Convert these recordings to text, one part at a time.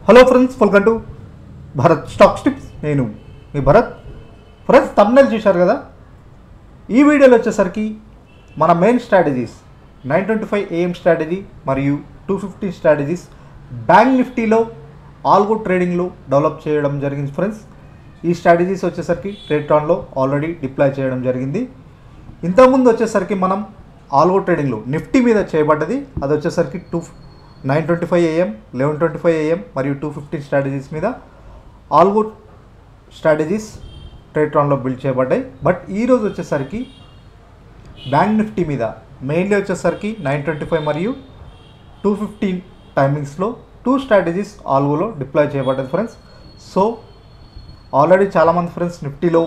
hello friends welcome to Bharat stock tips నేను మీ Bharat friends thumbnail చూశారు కదా ఈ వీడియోలో వచ్చేసరికి మన main strategies nine twenty five AM strategy మరియు టూ ఫిఫ్టీ స్ట్రాటజీస్ బ్యాంక్ నిఫ్టీలో ఆల్గో ట్రేడింగ్లో డెవలప్ చేయడం జరిగింది ఫ్రెండ్స్ ఈ స్ట్రాటజీస్ వచ్చేసరికి ట్రేట్రాన్లో ఆల్రెడీ డిప్లాయ్ చేయడం జరిగింది ఇంతకుముందు వచ్చేసరికి మనం ఆల్గో ట్రేడింగ్లో నిఫ్టీ మీద చేయబడ్డది అది వచ్చేసరికి two nine twenty five AM eleven twenty five AM మరియు టూ ఫిఫ్టీన్ స్ట్రాటజీస్ మీద ఆల్గో స్ట్రాటజీస్ ట్రేట్రాన్లో బిల్డ్ చేయబడ్డాయి బట్ ఈరోజు వచ్చేసరికి బ్యాంక్ నిఫ్టీ మీద మెయిన్లీ వచ్చేసరికి నైన్ ట్వంటీ ఫైవ్ మరియు టూ ఫిఫ్టీన్ టైమింగ్స్లో టూ స్ట్రాటజీస్ ఆల్గోలో డిప్లాయ్ చేయబడ్డది ఫ్రెండ్స్ సో ఆల్రెడీ చాలామంది ఫ్రెండ్స్ నిఫ్టీలో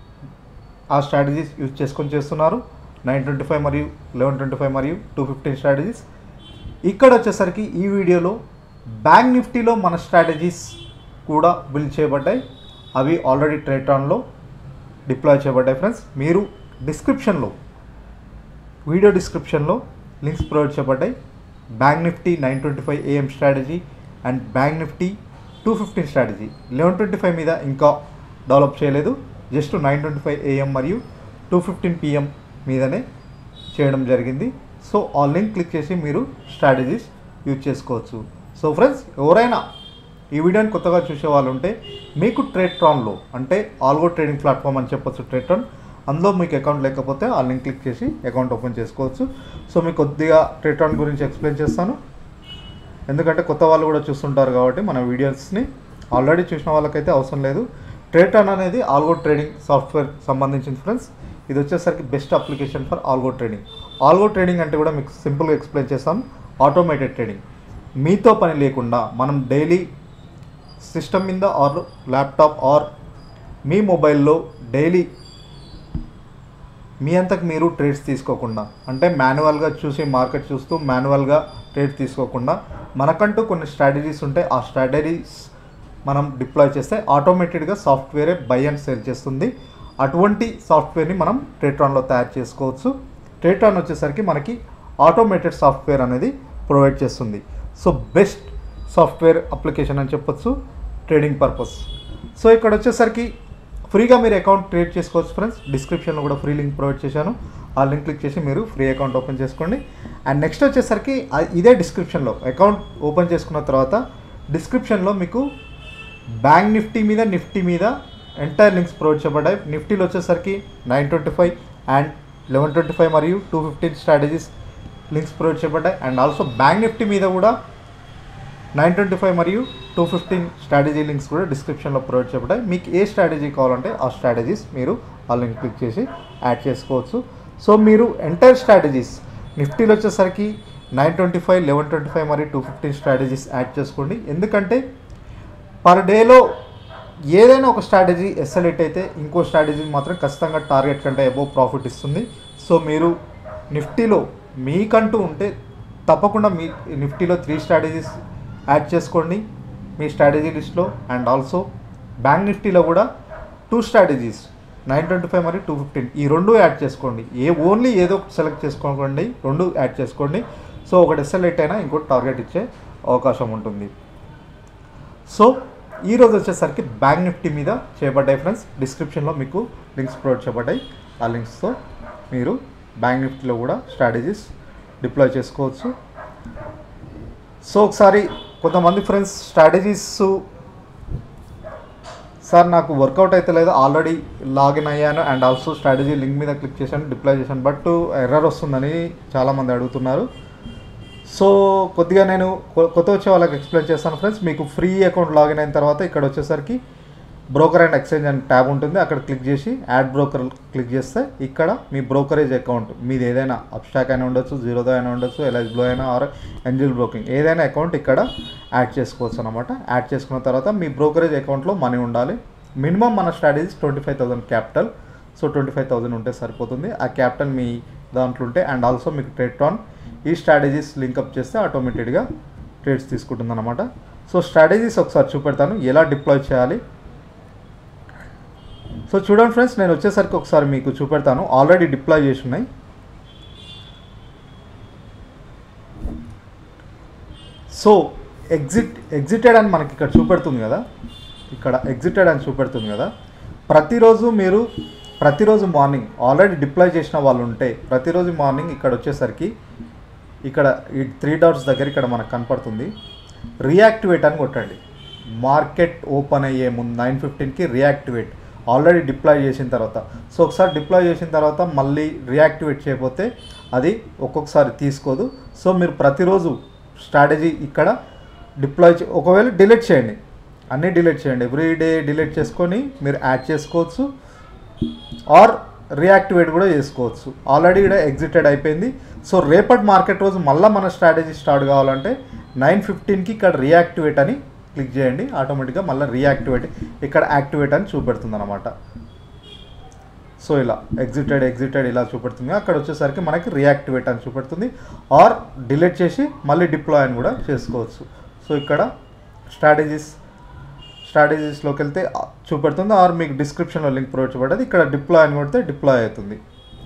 ఆ స్ట్రాటజీస్ యూజ్ చేసుకొని చేస్తున్నారు నైన్ ట్వంటీ ఫైవ్ మరియు లెవెన్ ట్వంటీ ఫైవ్ మరియు టూ ఫిఫ్టీన్ స్ట్రాటజీస్ ఇక్కడ వచ్చేసరికి ఈ వీడియోలో బ్యాంక్ నిఫ్టీలో మన స్ట్రాటజీస్ కూడా బిల్డ్ చేయబడ్డాయి అవి ఆల్రెడీ ట్రేటాన్లో డిప్లాయ్ చేయబడ్డాయి ఫ్రెండ్స్ మీరు డిస్క్రిప్షన్లో వీడియో డిస్క్రిప్షన్లో లింక్స్ ప్రొవైడ్ చేయబడ్డాయి bank Nifty nine twenty five AM strategy and bank Nifty two fifteen strategy eleven twenty five మీద ఇంకా డెవలప్ చేయలేదు just nine twenty five AM మరియు టూ ఫిఫ్టీన్ పిఎం మీదనే చేయడం జరిగింది సో ఆ లింక్ క్లిక్ చేసి మీరు స్ట్రాటజీస్ యూజ్ చేసుకోవచ్చు సో ఫ్రెండ్స్ ఎవరైనా ఈ వీడియోని కొత్తగా చూసే వాళ్ళు ఉంటే మీకు ట్రేట్రాన్లో అంటే ఆల్గో ట్రేడింగ్ ప్లాట్ఫామ్ అని చెప్పొచ్చు ట్రేట్రాన్ అందులో మీకు అకౌంట్ లేకపోతే ఆ లింక్ క్లిక్ చేసి అకౌంట్ ఓపెన్ చేసుకోవచ్చు సో మీకు కొద్దిగా ట్రేట్రాన్ గురించి ఎక్స్ప్లెయిన్ చేస్తాను ఎందుకంటే కొత్త వాళ్ళు కూడా చూస్తుంటారు కాబట్టి మన వీడియోస్ని ఆల్రెడీ చూసిన వాళ్ళకైతే అవసరం లేదు ట్రేటాన్ అనేది ఆల్గో ట్రేడింగ్ సాఫ్ట్వేర్ సంబంధించిన ఫ్రెండ్స్ ఇది వచ్చేసరికి best application for algo trading algo trading అంటే కూడా మీకు సింపుల్గా ఎక్స్ప్లెయిన్ చేస్తాను ఆటోమేటెడ్ ట్రేడింగ్ మీతో పని లేకుండా మనం డైలీ సిస్టమ్ మీద ఆర్ ల్యాప్టాప్ ఆర్ మీ మొబైల్లో డైలీ మీ అంతకు మీరు ట్రేడ్స్ తీసుకోకుండా అంటే మాన్యువల్గా చూసి మార్కెట్ చూస్తూ మాన్యువల్గా ట్రేడ్ తీసుకోకుండా మనకంటూ కొన్ని స్ట్రాటజీస్ ఉంటాయి ఆ స్ట్రాటజీస్ మనం డిప్లాయ్ చేస్తే ఆటోమేటెడ్గా సాఫ్ట్వేరే బై అండ్ సేల్ చేస్తుంది అటువంటి సాఫ్ట్వేర్ని మనం ట్రేట్రాన్లో తయారు చేసుకోవచ్చు ట్రేట్రాన్ వచ్చేసరికి మనకి ఆటోమేటెడ్ సాఫ్ట్వేర్ అనేది ప్రొవైడ్ చేస్తుంది సో బెస్ట్ సాఫ్ట్వేర్ అప్లికేషన్ అని చెప్పొచ్చు ట్రేడింగ్ పర్పస్ సో ఇక్కడ వచ్చేసరికి ఫ్రీగా మీరు అకౌంట్ క్రియేట్ చేసుకోవచ్చు ఫ్రెండ్స్ డిస్క్రిప్షన్లో కూడా ఫ్రీ లింక్ ప్రొవైడ్ చేశాను ఆ లింక్ క్లిక్ చేసి మీరు ఫ్రీ అకౌంట్ ఓపెన్ చేసుకోండి అండ్ నెక్స్ట్ వచ్చేసరికి ఆ- ఇదే డిస్క్రిప్షన్లో అకౌంట్ ఓపెన్ చేసుకున్న తర్వాత డిస్క్రిప్షన్లో మీకు బ్యాంక్ నిఫ్టీ మీద నిఫ్టీ మీద ఎంటైర్ లింక్స్ ప్రొవైడ్ చేయబడ్డాయి నిఫ్టీలో వచ్చేసరికి nine twenty five and eleven twenty five మరియు two fifteen strategies links provide చేయబడ్డాయి అండ్ ఆల్సో బ్యాంక్ నిఫ్టీ మీద కూడా నైన్ ట్వంటీ ఫైవ్ మరియు టూ ఫిఫ్టీన్ స్ట్రాటజీ లింక్స్ కూడా డిస్క్రిప్షన్లో ప్రొవైడ్ చేయబడ్డాయి మీకు ఏ స్ట్రాటజీ కావాలంటే ఆ స్ట్రాటజీస్ మీరు ఆ లింక్ క్లిక్ చేసి యాడ్ చేసుకోవచ్చు సో మీరు ఎంటైర్ స్ట్రాటజీస్ నిఫ్టీలో వచ్చేసరికి nine twenty five eleven twenty five మరియు టూ ఫిఫ్టీన్ స్ట్రాటజీస్ యాడ్ చేసుకోండి ఎందుకంటే పర్ డేలో ఏదైనా ఒక స్ట్రాటజీ ఎస్ఎల్ఎట్ అయితే ఇంకో స్ట్రాటజీ మాత్రం ఖచ్చితంగా టార్గెట్ కంటే అబోవ్ ప్రాఫిట్ ఇస్తుంది సో మీరు నిఫ్టీలో మీకంటూ ఉంటే తప్పకుండా మీ నిఫ్టీలో త్రీ స్ట్రాటజీస్ యాడ్ చేసుకోండి మీ స్ట్రాటజీ లిస్ట్లో అండ్ ఆల్సో బ్యాంక్ నిఫ్టీలో కూడా two strategies nine twenty five మరియు టూ ఫిఫ్టీన్ ఈ రెండు యాడ్ చేసుకోండి ఏ ఓన్లీ ఏదో ఒకటి సెలెక్ట్ చేసుకోకండి రెండు యాడ్ చేసుకోండి సో ఒకటి ఎస్ఎల్ఎట్ అయినా ఇంకోటి టార్గెట్ ఇచ్చే అవకాశం ఉంటుంది సో ఈ రోజు వచ్చేసరికి బ్యాంక్ నిఫ్టీ మీద చేయబడ్డాయి ఫ్రెండ్స్ డిస్క్రిప్షన్లో మీకు లింక్స్ ప్రొవైడ్ చేయబడ్డాయి ఆ లింక్స్తో మీరు బ్యాంక్ నిఫ్టీలో కూడా స్ట్రాటజీస్ డిప్లాయ్ చేసుకోవచ్చు సో ఒకసారి కొంతమంది ఫ్రెండ్స్ స్ట్రాటజీస్ సార్ నాకు వర్కౌట్ అయితే లేదు ఆల్రెడీ లాగిన్ అయ్యాను అండ్ ఆల్సో స్ట్రాటజీ లింక్ మీద క్లిక్ చేశాను డిప్లాయ్ చేశాను బట్ ఎర్రర్ వస్తుందని చాలామంది అడుగుతున్నారు సో కొద్దిగా నేను కొ- కొత్త వచ్చే వాళ్ళకి ఎక్స్ప్లెయిన్ చేస్తాను ఫ్రెండ్స్ మీకు ఫ్రీ అకౌంట్ లాగిన్ అయిన తర్వాత ఇక్కడ వచ్చేసరికి బ్రోకర్ అండ్ ఎక్స్చేంజ్ అని ట్యాబ్ ఉంటుంది అక్కడ క్లిక్ చేసి యాడ్ బ్రోకర్ క్లిక్ చేస్తే ఇక్కడ మీ బ్రోకరేజ్ అకౌంట్ మీది ఏదైనా అబ్స్టాక్ అయినా ఉండొచ్చు జీరోదో అయినా ఉండొచ్చు ఎల్ఐస్బ్లో అయినా ఆర్ ఎంజిల్ బ్రోకింగ్ ఏదైనా అకౌంట్ ఇక్కడ యాడ్ చేసుకోవచ్చు అనమాట యాడ్ చేసుకున్న తర్వాత మీ బ్రోకరేజ్ అకౌంట్లో మనీ ఉండాలి మినిమం మన strategies twenty five thousand capital so twenty five thousand ఉంటే సరిపోతుంది ఆ క్యాపిటల్ మీ దాంట్లో ఉంటే అండ్ ఆల్సో మీకు ట్రేట్రాన్ ఈ స్ట్రాటజీస్ లింకప్ చేస్తే ఆటోమేటెడ్గా ట్రేడ్స్ తీసుకుంటుంది అనమాట సో స్ట్రాటజీస్ ఒకసారి చూపెడతాను ఎలా డిప్లాయ్ చేయాలి సో చూడండి ఫ్రెండ్స్ నేను వచ్చేసరికి ఒకసారి మీకు చూపెడతాను ఆల్రెడీ డిప్లాయ్ చేసి ఉన్నాయి సో ఎగ్జిట్ ఎగ్జిటెడ్ అని మనకి ఇక్కడ చూపెడుతుంది కదా ఇక్కడ ఎగ్జిటెడ్ అని చూపెడుతుంది కదా ప్రతిరోజు మీరు ప్రతిరోజు మార్నింగ్ ఆల్రెడీ డిప్లాయ్ చేసిన వాళ్ళు ఉంటే ప్రతిరోజు మార్నింగ్ ఇక్కడ వచ్చేసరికి ఇక్కడ ఈ త్రీ డాట్స్ దగ్గర ఇక్కడ మనకు కనపడుతుంది రియాక్టివేట్ అని కొట్టండి మార్కెట్ ఓపెన్ అయ్యే ముందు నైన్ ఫిఫ్టీన్కి రియాక్టివేట్ ఆల్రెడీ డిప్లాయ్ చేసిన తర్వాత సో ఒకసారి డిప్లాయ్ చేసిన తర్వాత మళ్ళీ రియాక్టివేట్ చేయకపోతే అది ఒక్కొక్కసారి తీసుకోదు సో మీరు ప్రతిరోజు స్ట్రాటజీ ఇక్కడ డిప్లాయ్ చే ఒకవేళ డిలీట్ చేయండి అన్నీ డిలీట్ చేయండి ఎవ్రీ డే డిలీట్ చేసుకొని మీరు యాడ్ చేసుకోవచ్చు ఆర్ రియాక్టివేట్ కూడా చేసుకోవచ్చు ఆల్రెడీ ఇక్కడ ఎగ్జిటెడ్ అయిపోయింది సో రేపటి మార్కెట్ రోజు మళ్ళీ మన స్ట్రాటజీ స్టార్ట్ కావాలంటే నైన్ ఫిఫ్టీన్కి ఇక్కడ రియాక్టివేట్ అని క్లిక్ చేయండి ఆటోమేటిక్గా మళ్ళీ రియాక్టివేట్ ఇక్కడ యాక్టివేట్ అని చూపెడుతుంది అనమాట సో ఇలా ఎగ్జిటెడ్ ఎగ్జిటెడ్ ఇలా చూపెడుతుంది అక్కడ వచ్చేసరికి మనకి రియాక్టివేట్ అని చూపెడుతుంది ఆర్ డిలీట్ చేసి మళ్ళీ డిప్లాయ్ అని కూడా చేసుకోవచ్చు సో ఇక్కడ స్ట్రాటజీస్ స్ట్రాటజీస్లోకి వెళ్తే ఆ, చూపెడుతుంది ఆర్ మీకు డిస్క్రిప్షన్లో లింక్ ప్రొవైడ్ చేయబడ్డది ఇక్కడ డిప్లాయ్ అని కొడితే డిప్లాయ్ అవుతుంది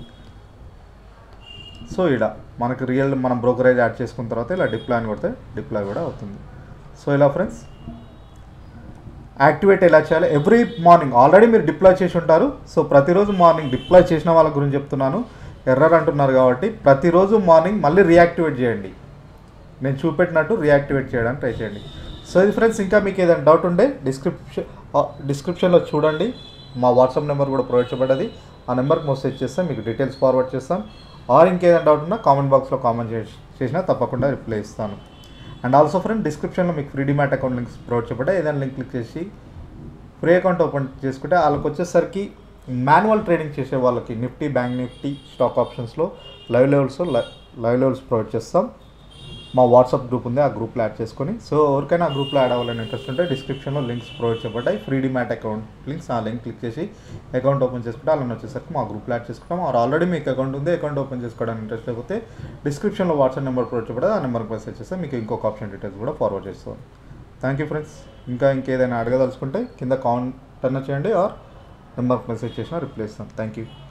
సో ఇలా మనకి రియల్ మనం బ్రోకరేజ్ యాడ్ చేసుకున్న తర్వాత ఇలా డిప్లాయ్ అని కొడితే డిప్లాయ్ కూడా అవుతుంది సో ఇలా ఫ్రెండ్స్ యాక్టివేట్ ఎలా చేయాలి ఎవ్రీ మార్నింగ్ ఆల్రెడీ మీరు డిప్లాయ్ చేసి ఉంటారు సో ప్రతిరోజు మార్నింగ్ డిప్లాయ్ చేసిన వాళ్ళ గురించి చెప్తున్నాను ఎర్రర్ అంటున్నారు కాబట్టి ప్రతిరోజు మార్నింగ్ మళ్ళీ రియాక్టివేట్ చేయండి నేను చూపెట్టినట్టు రియాక్టివేట్ చేయడానికి ట్రై చేయండి సో ఇది ఫ్రెండ్స్ ఇంకా మీకు ఏదైనా డౌట్ ఉంటే డిస్క్రిప్షన్ డిస్క్రిప్షన్లో చూడండి మా వాట్సాప్ నెంబర్ కూడా ప్రొవైడ్ చేయబడ్డది ఆ నెంబర్కి మెసేజ్ చేస్తే మీకు డీటెయిల్స్ ఫార్వర్డ్ చేస్తాం ఆర్ ఇంకేదైనా డౌట్ ఉన్నా కామెంట్ బాక్స్లో కామెంట్ చేసి చేసినా తప్పకుండా రిప్లై ఇస్తాను అండ్ ఆల్సో ఫ్రెండ్ డిస్క్రిప్షన్లో మీకు free demat account links provide చేయబడ్డాయి ఏదైనా లింక్ క్లిక్ చేసి ఫ్రీ అకౌంట్ ఓపెన్ చేసుకుంటే వాళ్ళకి వచ్చేసరికి మాన్యువల్ ట్రేడింగ్ చేసే వాళ్ళకి నిఫ్టీ బ్యాంక్ నిఫ్టీ స్టాక్ ఆప్షన్స్లో live levels live levels provide చేస్తాం మా వాట్సాప్ గ్రూప్ ఉంది ఆ గ్రూప్లో యాడ్ చేసుకొని సో ఎవరికైనా ఆ గ్రూప్లో యాడ్ అవ్వాలని ఇంట్రెస్ట్ ఉంటే డిస్క్రిప్షన్లో లింక్స్ ప్రొవైడ్ చేయబడ్డాయి ఫ్రీ డిమాట్ అకౌంట్ లింక్స్ ఆ లింక్ క్లిక్ చేసి అకౌంట్ ఓపెన్ చేసుకుంటే వాళ్ళని వచ్చేసరికి మా గ్రూప్లో యాడ్ చేసుకుంటాం ఆర్ ఆల్రెడీ మీకు అకౌంట్ ఉంది అకౌంట్ ఓపెన్ చేసుకోవడానికి ఇంట్రెస్ట్ లేకపోతే డిస్క్రిప్షన్లో వాట్సాప్ నెంబర్ ప్రొవైడ్ చేయబడ్డా ఆ నెంబర్కి మెసేజ్ చేస్తే మీకు ఇంకొక ఆప్షన్ డీటెయిల్స్ కూడా ఫార్వర్డ్ చేస్తాం థ్యాంక్ యూ ఫ్రెండ్స్ ఇంకా ఇంకేదైనా అడగదలుచుకుంటే కింద కామెంట్ అన్న చేయండి ఆర్ నెంబర్కి మెసేజ్ చేసినా రిప్లై ఇస్తాం థ్యాంక్ యూ